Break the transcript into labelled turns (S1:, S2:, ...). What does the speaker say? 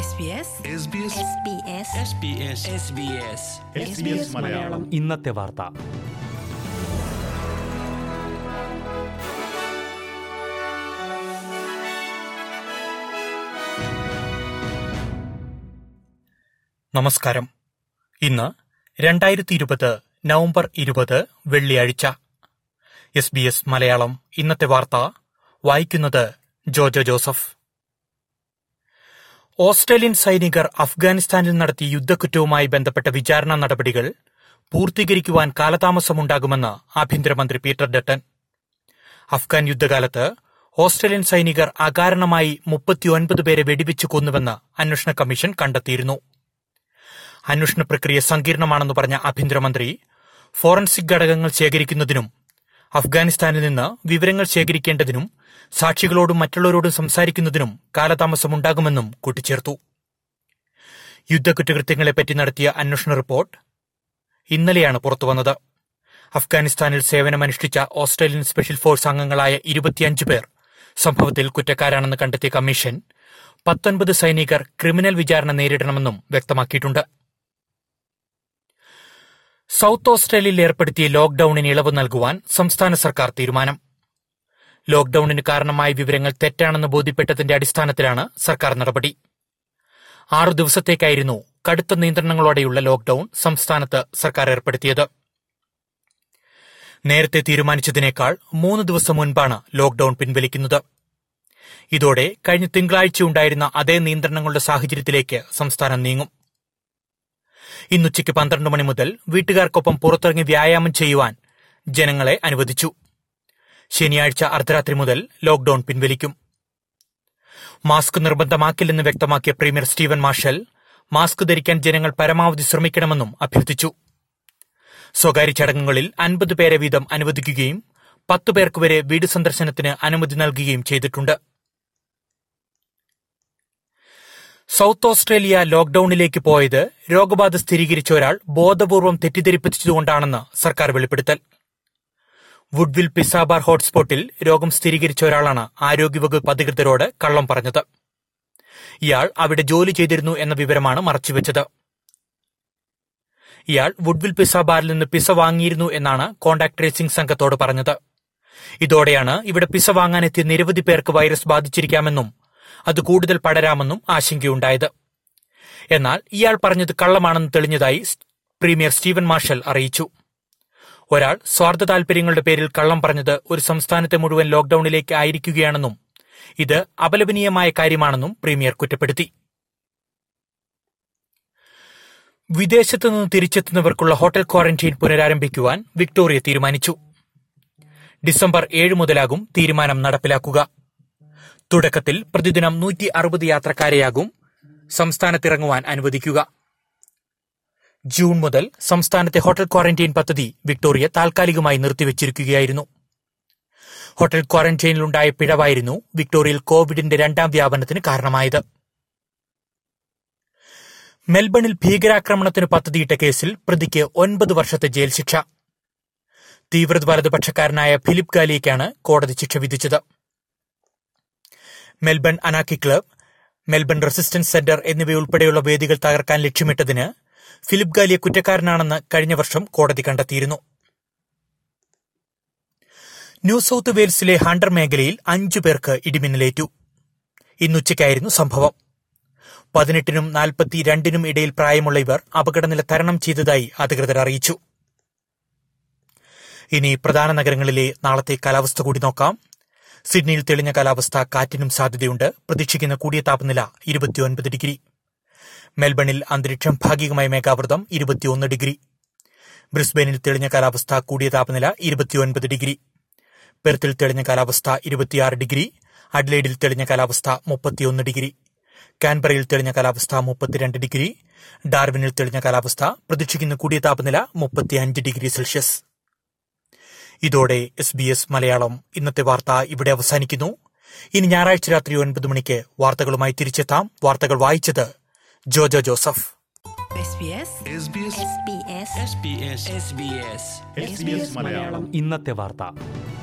S1: SBS
S2: Malayalam
S3: ഇന്നത്തെ വാർത്ത നമസ്കാരം ഇന്ന് രണ്ടായിരത്തി ഇരുപത് നവംബർ ഇരുപത് വെള്ളിയാഴ്ച എസ് ബി എസ് മലയാളം ഇന്നത്തെ വാർത്ത വായിക്കുന്നത് ജോജോ ജോസഫ് ഓസ്ട്രേലിയൻ സൈനികർ അഫ്ഗാനിസ്ഥാനിൽ നടത്തിയ യുദ്ധക്കുറ്റവുമായി ബന്ധപ്പെട്ട വിചാരണ നടപടികൾ പൂർത്തീകരിക്കുവാൻ കാലതാമസമുണ്ടാകുമെന്ന് ആഭ്യന്തരമന്ത്രി പീറ്റർ ഡട്ടൻ അഫ്ഗാൻ യുദ്ധകാലത്ത് ഓസ്ട്രേലിയൻ സൈനികർ അകാരണമായി മുപ്പത്തിയൊൻപത് പേരെ വെടിവെച്ച് കൊന്നുവെന്ന് അന്വേഷണ കമ്മീഷൻ കണ്ടെത്തിയിരുന്നു അന്വേഷണ പ്രക്രിയ സങ്കീർണമാണെന്ന് പറഞ്ഞ ആഭ്യന്തരമന്ത്രി ഫോറൻസിക് ഘടകങ്ങൾ ശേഖരിക്കുന്നതിനും അഫ്ഗാനിസ്ഥാനിൽ നിന്ന് വിവരങ്ങൾ ശേഖരിക്കേണ്ടതിനും സാക്ഷികളോടും മറ്റുള്ളവരോടും സംസാരിക്കുന്നതിനും കാലതാമസമുണ്ടാകുമെന്നും കൂട്ടിച്ചേർത്തു യുദ്ധക്കുറ്റകൃത്യങ്ങളെപ്പറ്റി നടത്തിയ അന്വേഷണ റിപ്പോർട്ട് ഇന്നലെയാണ് പുറത്തുവന്നത് അഫ്ഗാനിസ്ഥാനിൽ സേവനമനുഷ്ഠിച്ച ഓസ്ട്രേലിയൻ സ്പെഷ്യൽ ഫോഴ്സ് അംഗങ്ങളായ ഇരുപത്തിയഞ്ച് പേർ സംഭവത്തിൽ കുറ്റക്കാരാണെന്ന് കണ്ടെത്തിയ കമ്മീഷൻ പത്തൊൻപത് സൈനികർ ക്രിമിനൽ വിചാരണ നേരിടണമെന്നും വ്യക്തമാക്കിയിട്ടുണ്ട് സൌത്ത് ഓസ്ട്രേലിയയിൽ ഏർപ്പെടുത്തിയ ലോക്ഡൌണിന് ഇളവ് നൽകുവാൻ സംസ്ഥാന സർക്കാർ തീരുമാനം ലോക്ഡൌണിന് കാരണമായ വിവരങ്ങൾ തെറ്റാണെന്ന് ബോധ്യപ്പെട്ടതിന്റെ അടിസ്ഥാനത്തിലാണ് സർക്കാർ നടപടി ആറു ദിവസത്തേക്കായിരുന്നു കടുത്ത നിയന്ത്രണങ്ങളോടെയുള്ള ലോക്ഡൌൺ സംസ്ഥാനത്ത് സർക്കാർ ഏർപ്പെടുത്തിയത് നേരത്തെ തീരുമാനിച്ചതിനേക്കാൾ മൂന്ന് ദിവസം മുൻപാണ് ലോക്ഡൌൺ പിൻവലിക്കുന്നത് ഇതോടെ കഴിഞ്ഞ തിങ്കളാഴ്ച ഉണ്ടായിരുന്ന അതേ നിയന്ത്രണങ്ങളുടെ സാഹചര്യത്തിലേക്ക് സംസ്ഥാനം നീങ്ങും ഇന്നുച്ചയ്ക്ക് പന്ത്രണ്ട് മണി മുതൽ വീട്ടുകാർക്കൊപ്പം പുറത്തിറങ്ങി വ്യായാമം ചെയ്യുവാൻ ജനങ്ങളെ അനുവദിച്ചു ശനിയാഴ്ച അർദ്ധരാത്രി മുതൽ ലോക്ഡൌൺ പിൻവലിക്കും മാസ്ക് നിർബന്ധമാക്കില്ലെന്ന് വ്യക്തമാക്കിയ പ്രീമിയർ സ്റ്റീവൻ മാർഷൽ മാസ്ക് ധരിക്കാൻ ജനങ്ങൾ പരമാവധി ശ്രമിക്കണമെന്നും അഭ്യർത്ഥിച്ചു സ്വകാര്യ ചടങ്ങുകളിൽ അൻപത് പേരെ വീതം അനുവദിക്കുകയും പത്തു പേർക്ക് വരെ വീട് സന്ദർശനത്തിന് അനുമതി നൽകുകയും ചെയ്തിട്ടുണ്ട് സൌത്ത് ഓസ്ട്രേലിയ ലോക്ഡൌണിലേക്ക് പോയത് രോഗബാധ സ്ഥിരീകരിച്ച ഒരാൾ ബോധപൂർവം തെറ്റിദ്ധരിപ്പിച്ചതുകൊണ്ടാണെന്ന് സർക്കാർ വെളിപ്പെടുത്തൽ വുഡ്വിൽ പിസാബാർ ഹോട്ട്സ്പോട്ടിൽ രോഗം സ്ഥിരീകരിച്ച ഒരാളാണ് ആരോഗ്യവകുപ്പ് അധികൃതരോട് കള്ളം പറഞ്ഞത് ഇയാൾ അവിടെ ജോലി ചെയ്തിരുന്നു എന്ന വിവരമാണ് മറച്ചുവെച്ചത് ഇയാൾ വുഡ്വിൽ പിസ ബാറിൽ നിന്ന് പിസ വാങ്ങിയിരുന്നു എന്നാണ് കോണ്ടാക്ട് ട്രേസിംഗ് സംഘത്തോട് പറഞ്ഞത് ഇതോടെയാണ് ഇവിടെ പിസ വാങ്ങാനെത്തിയ നിരവധി പേർക്ക് വൈറസ് ബാധിച്ചിരിക്കാമെന്നും അത് കൂടുതൽ പടരാമെന്നും ആശങ്കയുണ്ടായത് എന്നാൽ ഇയാൾ പറഞ്ഞത് കള്ളമാണെന്ന് തെളിഞ്ഞതായി പ്രീമിയർ സ്റ്റീവൻ മാർഷൽ അറിയിച്ചു ഒരാൾ സ്വാർത്ഥ താൽപര്യങ്ങളുടെ പേരിൽ കള്ളം പറഞ്ഞത് ഒരു സംസ്ഥാനത്തെ മുഴുവൻ ലോക്ഡൌണിലേക്ക് ആയിരിക്കുകയാണെന്നും ഇത് അപലപനീയമായ കാര്യമാണെന്നും പ്രീമിയർ കുറ്റപ്പെടുത്തി വിദേശത്തു നിന്ന് തിരിച്ചെത്തുന്നവർക്കുള്ള ഹോട്ടൽ ക്വാറന്റൈൻ പുനരാരംഭിക്കുവാൻ വിക്ടോറിയ തീരുമാനിച്ചു ഡിസംബർ ഏഴ് മുതലാകും തീരുമാനം നടപ്പിലാക്കുക തുടക്കത്തിൽ പ്രതിദിനം നൂറ്റി അറുപത് യാത്രക്കാരെയാകും സംസ്ഥാനത്തിറങ്ങുവാൻ അനുവദിക്കുക ജൂൺ മുതൽ സംസ്ഥാനത്തെ ഹോട്ടൽ ക്വാറന്റൈൻ പദ്ധതി വിക്ടോറിയ താൽക്കാലികമായി നിർത്തിവച്ചിരിക്കുകയായിരുന്നു ഹോട്ടൽ ക്വാറന്റൈനിലുണ്ടായ പിഴവായിരുന്നു വിക്ടോറിയയിൽ കോവിഡിന്റെ രണ്ടാം വ്യാപനത്തിന് കാരണമായത് മെൽബണിൽ ഭീകരാക്രമണത്തിന് പദ്ധതിയിട്ട കേസിൽ പ്രതിക്ക് ഒൻപത് വർഷത്തെ ജയിൽ ശിക്ഷ തീവ്രത വലതുപക്ഷക്കാരനായ ഫിലിപ്പ് ഗാലിയയ്ക്കാണ് കോടതി ശിക്ഷ വിധിച്ചത് മെൽബൺ അനാക്കി ക്ലബ് മെൽബൺ റെസിസ്റ്റൻസ് സെന്റർ എന്നിവയുൾപ്പെടെയുള്ള വേദികൾ തകർക്കാൻ ലക്ഷ്യമിട്ടതിന് ഫിലിപ്പ് ഗാലിയ കുറ്റക്കാരനാണെന്ന് കഴിഞ്ഞ വർഷം കോടതി കണ്ടെത്തിയിരുന്നു ന്യൂ സൌത്ത് വെയിൽസിലെ ഹണ്ടർ മേഖലയിൽ അഞ്ചു പേർക്ക് ഇടിമിന്നലേറ്റു ഇന്നുച്ചയ്ക്കായിരുന്നു സംഭവം പതിനെട്ടിനും നാൽപ്പത്തിരണ്ടിനും ഇടയിൽ പ്രായമുള്ള ഇവർ അപകടനില തരണം ചെയ്തതായി അധികൃതർ അറിയിച്ചു ഇനി പ്രധാന നഗരങ്ങളിലെ നാളത്തെ കാലാവസ്ഥ കൂടി നോക്കാം സിഡ്നിയിൽ തെളിഞ്ഞ കാലാവസ്ഥ കാറ്റിനും സാധ്യതയുണ്ട് പ്രതീക്ഷിക്കുന്ന കൂടിയ താപനില ഇരുപത്തിയൊൻപത് ഡിഗ്രി മെൽബണിൽ അന്തരീക്ഷം ഭാഗികമായി മേഘാവൃതം ഇരുപത്തിയൊന്ന് ഡിഗ്രി ബ്രിസ്ബെയിനിൽ തെളിഞ്ഞ കാലാവസ്ഥ കൂടിയ താപനില ഇരുപത്തിയൊൻപത് ഡിഗ്രി പെർത്തിൽ തെളിഞ്ഞ കാലാവസ്ഥ ഇരുപത്തിയാറ് ഡിഗ്രി അഡ്ലൈഡിൽ തെളിഞ്ഞ കാലാവസ്ഥ മുപ്പത്തിയൊന്ന് ഡിഗ്രി കാൻബറയിൽ തെളിഞ്ഞ കാലാവസ്ഥ മുപ്പത്തിരണ്ട് ഡിഗ്രി ഡാർവിനിൽ തെളിഞ്ഞ കാലാവസ്ഥ പ്രതീക്ഷിക്കുന്ന കൂടിയ താപനില മുപ്പത്തിയഞ്ച് ഡിഗ്രി സെൽഷ്യസ് ഇതോടെ എസ് ബി എസ് മലയാളം ഇന്നത്തെ വാർത്ത ഇവിടെ അവസാനിക്കുന്നു ഇനി ഞായറാഴ്ച രാത്രി ഒൻപത് മണിക്ക് വാർത്തകളുമായി തിരിച്ചെത്താം വാർത്തകൾ വായിച്ചത് ജോജോ ജോസഫ്
S1: SBS
S2: SBS
S3: ഇന്നത്തെ വാർത്ത